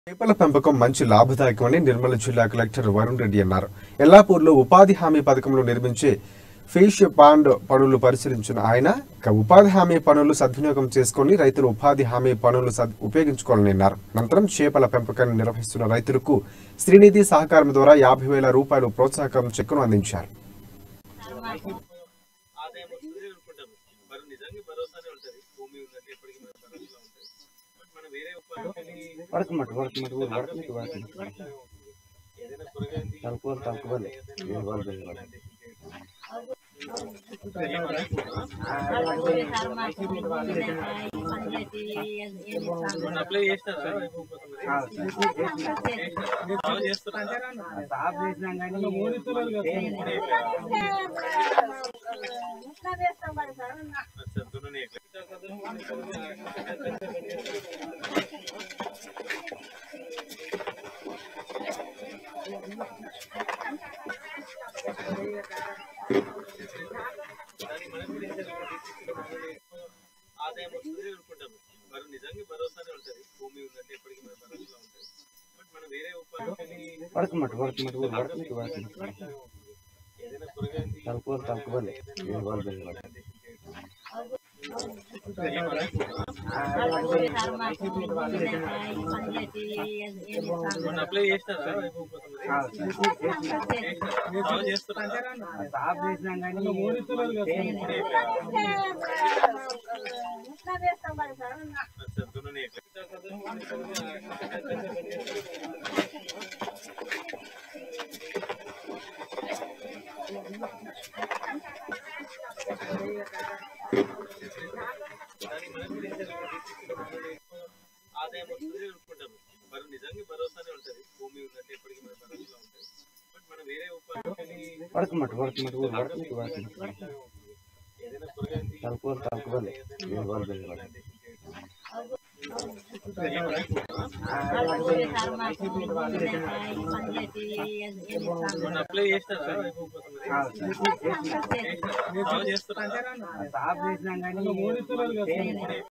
చేపల పెంపకం మంచి లాభదాయకమని నిర్మల్ జిల్లా కలెక్టర్ వరుణ్ రెడ్డి అన్నారు ఎల్లాపూర్లో ఉపాధి హామీ పథకంలో నిర్మించే ఫిష్ పాండ్ పనులు పరిశీలించిన ఆయన ఇక ఉపాధి హామీ పనులు సద్వినియోగం చేసుకుని రైతులు ఉపాధి హామీ పనులు సద్ ఉపయోగించుకోవాలని అన్నారు అనంతరం చేపల పెంపకాన్ని నిర్వహిస్తున్న రైతులకు శ్రీనిధి సహకారం ద్వారా యాభై వేల రూపాయలు ప్రోత్సాహకం చెక్కును అందించారు ఆదాయం వస్తుంది అనుకుంటాం మరి నిజంగా భరోసానే ఉంటుంది భూమి ఉందంటే ఎప్పటికీ మన భరోసా ఉంటుంది బట్ మనం వేరే ఉపాధి వడకమట్టు వడకమట్టు ఊరు వడకమట్టు వడకమట్టు ఏదైనా కూరగాయలు తలుపులు తలుపుకోలే ఏ వాళ్ళు తెలియదు అప్లై చేస్తారా బాగా చేస్తారా సాఫ్ చేసినాం కానీ అచ్చా, దున్నునే ఎట్లా? దానికి మనం కూడా ఏం చేయాలి? ఆదాయం వస్తుంది అనుకుంటాం మరి నిజంగా భరోసానే ఉంటుంది భూమి ఉందంటే ఎప్పటికీ మన భరోసా ఉంటుంది బట్ మనం వేరే ఉపాధి వడకమట్టు వడకమట్టు ఊరు వడకమట్టు వడకమట్టు ఏదైనా కూరగాయలు తలుపులు తలుపుకోలే ఏ వాళ్ళు తెలియదు అప్లై చేస్తారా బాగా చేస్తారా సాఫ్ చేసినాం కానీ అచ్చా, దున్నునే ఎట్లా? దానికి మనం కూడా ఏం చేయాలి? ఆదాయం వస్తుంది అనుకుంటాం మరి నిజంగా భరోసానే ఉంటుంది భూమి ఉందంటే ఎప్పటికీ మన భరోసా ఉంటుంది బట్ మనం వేరే ఉపాధి వడకమట్టు వడకమట్టు ఊరు వడకమట్టు వడకమట్టు ఏదైనా కూరగాయలు తలుపులు తలుపుకోలే ఏ వాళ్ళు తెలియదు అప్లై చేస్తారా బాగా చేస్తారా సాఫ్ చేసినాం కానీ